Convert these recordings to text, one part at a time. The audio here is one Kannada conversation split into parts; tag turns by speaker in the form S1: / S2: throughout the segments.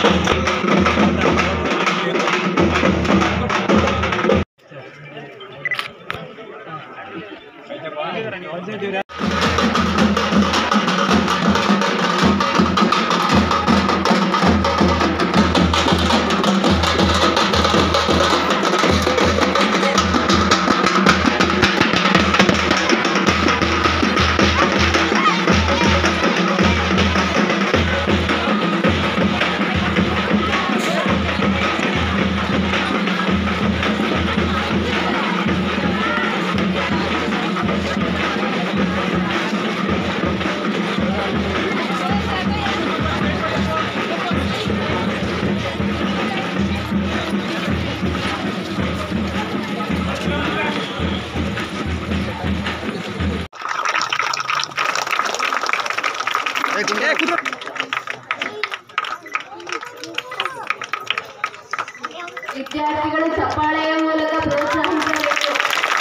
S1: ವಿದ್ಯಾರ್ಥಿಗಳು ಚಪ್ಪಾಳೆಯ ಮೂಲಕ ಪ್ರೋತ್ಸಾಹಿಸಬೇಕು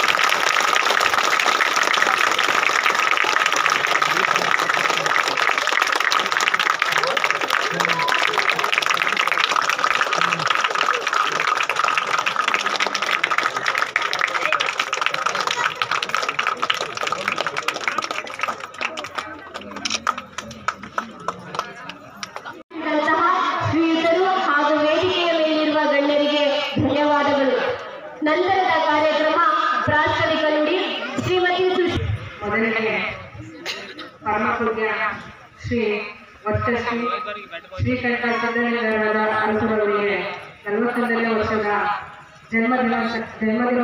S1: ಗಳಂತಹ ಶ್ರೀಯುತರು ಹಾಗೂ ವೇದಿಕೆಯ ಮೇಲಿರುವ ಗಣ್ಯರಿಗೆ ಧನ್ಯವಾದಗಳು ನಂತರದ ಕಾರ್ಯಕ್ರಮ ಪ್ರಾಸ್ತಾವಿಕ ನುಡಿ ಶ್ರೀಮತಿ ಸುಶ್
S2: ಮೊದಲನೇ ಪರಮಪೂಜ್ಯ ಶ್ರೀ ವರ್ಚಶ್ರೀ ಶ್ರೀಕಂಠ ಸಿದ್ದಲಿಂಗರ ಅರಸರವರಿಗೆ ನಲವತ್ತೊಂದನೇ ವರ್ಷದ ಜನ್ಮದಿನ ಜನ್ಮದಿನ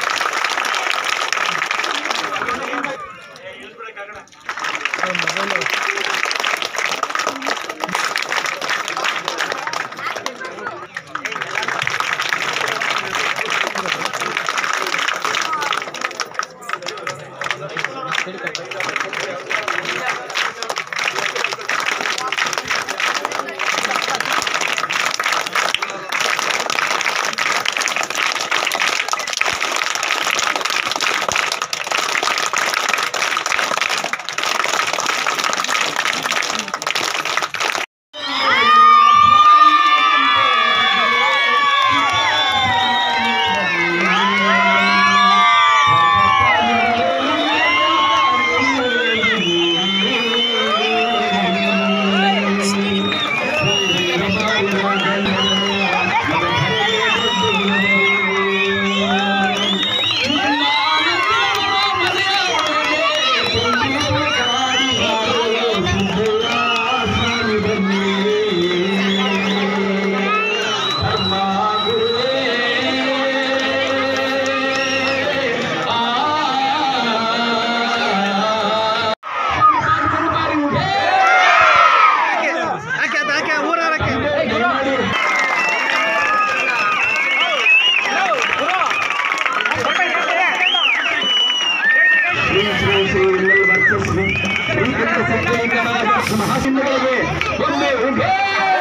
S3: ಶ್ರೀ ಶ್ರೀ ಶ್ರೀ ವರ್ಚಸ್ವಿ ಶ್ರೀಕಂಠ ಸಿದ್ದಲಿಂಗನ ಮಹಾಸಿಂಹಗಳಿಗೆ ಒಮ್ಮೆ ಉಗೆ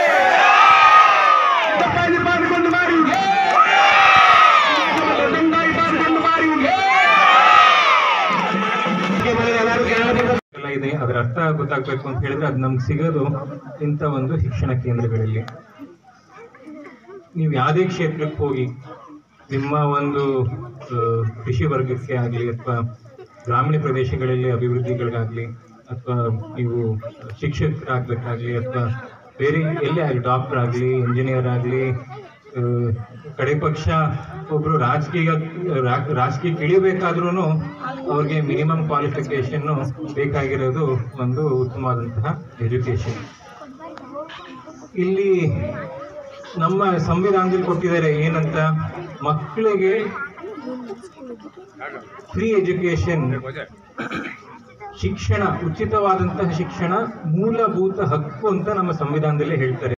S3: ತಪ್ಪಾಗಿ ಪಾಡಿಕೊಂಡು ಮಾರಿ ಉಗೆ ಲಿಂಗಾಯಿ ಪಾಡಿಕೊಂಡು ಮಾರಿ ಉಗೆ
S4: ಎಲ್ಲ ಇದೆ ಅದರ ಅರ್ಥ ಗೊತ್ತಾಗ್ಬೇಕು ಅಂತ ಹೇಳಿದ್ರೆ ಅದು ನಮ್ಗೆ ಸಿಗೋದು ಇಂಥ ಒಂದು ಶಿಕ್ಷಣ ಕೇಂದ್ರಗಳಲ್ಲಿ ನೀವು ಯಾವುದೇ ಕ್ಷೇತ್ರಕ್ಕೆ ಹೋಗಿ ನಿಮ್ಮ ಒಂದು ಆ, ಕೃಷಿ ವರ್ಗಕ್ಕೆ ಆಗಲಿ ಅಥವಾ ಗ್ರಾಮೀಣ ಪ್ರದೇಶಗಳಲ್ಲಿ ಅಭಿವೃದ್ಧಿಗಳಿಗಾಗಲಿ ಅಥವಾ ನೀವು ಶಿಕ್ಷಕರಾಗಬೇಕಾಗಲಿ ಅಥವಾ ಬೇರೆ ಎಲ್ಲೇ ಆಗಲಿ ಡಾಕ್ಟರ್ ಆಗಲಿ ಇಂಜಿನಿಯರ್ ಆಗಲಿ ಕಡೆ ಪಕ್ಷ ಒಬ್ರು ರಾಜಕೀಯ ರಾ- ರಾಜಕೀಯಕ್ಕೆ ಇಳಿಬೇಕಾದ್ರೂ ಅವ್ರಿಗೆ ಮಿನಿಮಮ್ ಕ್ವಾಲಿಫಿಕೇಶನ್ನು ಬೇಕಾಗಿರೋದು ಒಂದು ಉತ್ತಮವಾದಂತಹ ಎಜುಕೇಶನ್ ಇಲ್ಲಿ ನಮ್ಮ ಸಂವಿಧಾನದಲ್ಲಿ ಕೊಟ್ಟಿದ್ದಾರೆ ಏನಂತ ಮಕ್ಕಳಿಗೆ ಫ್ರೀ ಎಜುಕೇಶನ್ ಶಿಕ್ಷಣ ಉಚಿತವಾದಂತಹ ಶಿಕ್ಷಣ ಮೂಲಭೂತ ಹಕ್ಕು ಅಂತ ನಮ್ಮ ಸಂವಿಧಾನದಲ್ಲಿ ಹೇಳ್ತಾರೆ